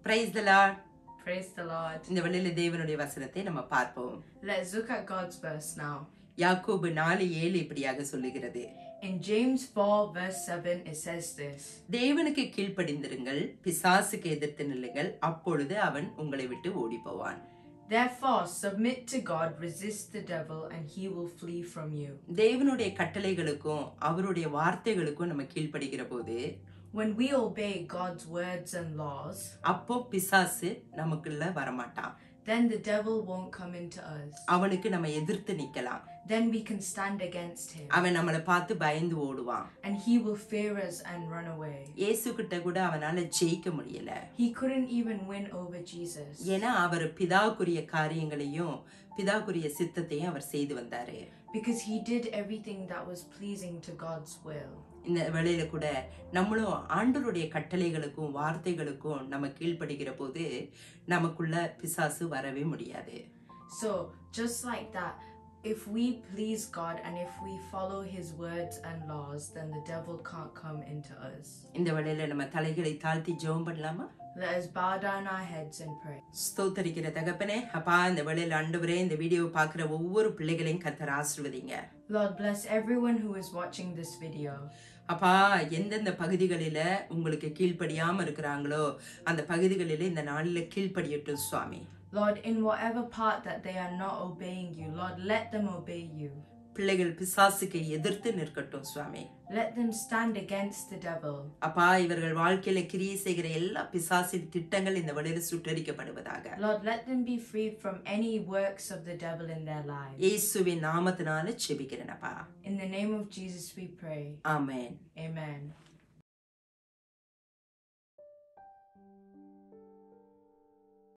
Price the Lord Praise the Lord. இந்த வழியில தேவனுடைய வசனத்தை நம்ம பார்ப்போம் Let's look at God's verse now. யாக்கோபு நாலு ஏழு இப்படியாக சொல்லுகிறது In James 4, verse 7, it says this தேவனுக்கு கீழ்ப்படிந்திருங்கள் பிசாசுக்கு எதிர்த்து நில்லுங்கள் அப்பொழுது அவன் உங்களை விட்டு ஓடி போவான் Therefore, submit to God, resist the devil, and he will flee from you. தேவனுடைய கட்டளைகளுக்கும் அவருடைய வார்த்தைகளுக்கும் நம்ம கீழ்ப்படுகிற போது When we obey God's words and laws, அப்போ பிசாசு நமக்குள்ள வரமாட்டான் then the devil won't come into us. அவனுக்கு நம்ம எதிர்த்து நிக்கலாம் Then we can stand against him, அவன் நம்மளை பார்த்து பயந்து ஓடுவான் and he will fear us and run away. இயேசு கிட்ட கூட அவனால ஜெயிக்க முடியல He couldn't even win over Jesus ஏன்னா அவர் பிதாக்குரிய காரியங்களையும் பிதாக்குரிய சித்தத்தையும் அவர் செய்து வந்தாரு because he did everything that was pleasing to God's will. இந்த வேளையில கூட நம்மளும் ஆண்டவருடைய கட்டளைகளுக்கும் வார்த்தைகளுக்கும் நம்ம கீழ்ப்படுகிற போது நமக்குள்ள பிசாசு வரவே முடியாது So, just like that, if we please God and if we follow His words and laws, then the devil can't come into us. இந்த வேளையில நம்ம தலைகளை தாழ்த்தி ஜெபம் பண்ணலாமா Let us bow down our heads and pray. ஸ்தோத்தரிக்கிற தகப்பனே அப்பா இந்த வேளையில ஆண்டவரே இந்த வீடியோவை பார்க்குற ஒவ்வொரு பிள்ளைகளையும் கத்தர் ஆசிர்வதிங்க Lord, bless everyone who is watching this video. அப்பா எந்தெந்த பகுதிகளில உங்களுக்கு கீழ்ப்படியாம இருக்கிறாங்களோ அந்த பகுதிகளில இந்த நாளில கீழ்ப்படியட்டும் சுவாமி Lord, in whatever part that they are not obeying you, Lord, let them obey you. பிள்ளைகள் பிசாசுக்கு எதிர்த்து நிற்கட்டும் சுவாமி Let them stand against the devil. அப்பா இவர்கள் வாழ்க்கையில கிரியை செய்கிற எல்லா பிசாசின் திட்டங்கள் இந்த வழியில சுட்டரிக்கப்படுவதாக Lord, let them be freed from any works of the devil in their lives. இயேசுவின் நாமத்தினால செபிக்கிறேனப்பா In the name of Jesus we pray. Amen Amen.